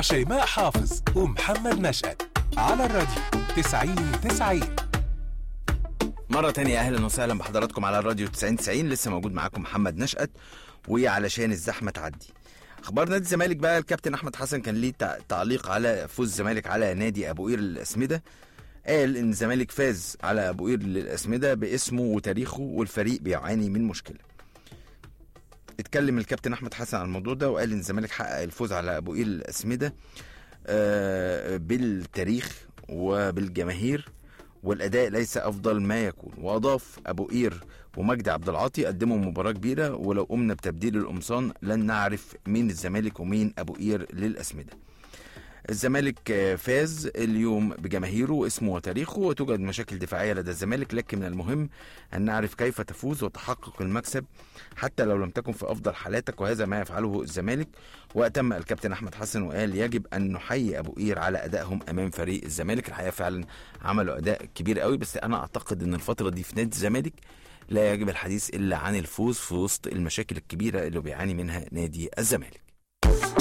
شيماء حافظ ومحمد نشأت على الراديو 90 90 مرة تانية أهلا وسهلا بحضراتكم على الراديو 90 90 لسه موجود معاكم محمد نشأت وعلشان الزحمة تعدي أخبار نادي الزمالك بقى الكابتن أحمد حسن كان ليه تع- تعليق على فوز الزمالك على نادي أبو قير للأسمدة قال إن الزمالك فاز على أبو قير للأسمدة باسمه وتاريخه والفريق بيعاني من مشكلة اتكلم الكابتن أحمد حسن عن الموضوع ده وقال إن الزمالك حقق الفوز على أبو قير للأسمدة آه، بالتاريخ وبالجماهير والاداء ليس افضل ما يكون واضاف ابو قير ومجدي عبد العاطي قدموا مباراه كبيره ولو قمنا بتبديل القمصان لن نعرف مين الزمالك ومين ابو قير للاسمده الزمالك آه، فاز اليوم بجماهيره واسمه وتاريخه وتوجد مشاكل دفاعيه لدى الزمالك لكن من المهم ان نعرف كيف تفوز وتحقق المكسب حتى لو لم تكن في افضل حالاتك وهذا ما يفعله الزمالك واتم الكابتن احمد حسن وقال يجب ان نحيي ابو قير على ادائهم امام فريق الزمالك الحقيقه فعلا عملوا اداء كبير قوي بس انا اعتقد ان الفتره دي في نادي الزمالك لا يجب الحديث الا عن الفوز في وسط المشاكل الكبيره اللي بيعاني منها نادي الزمالك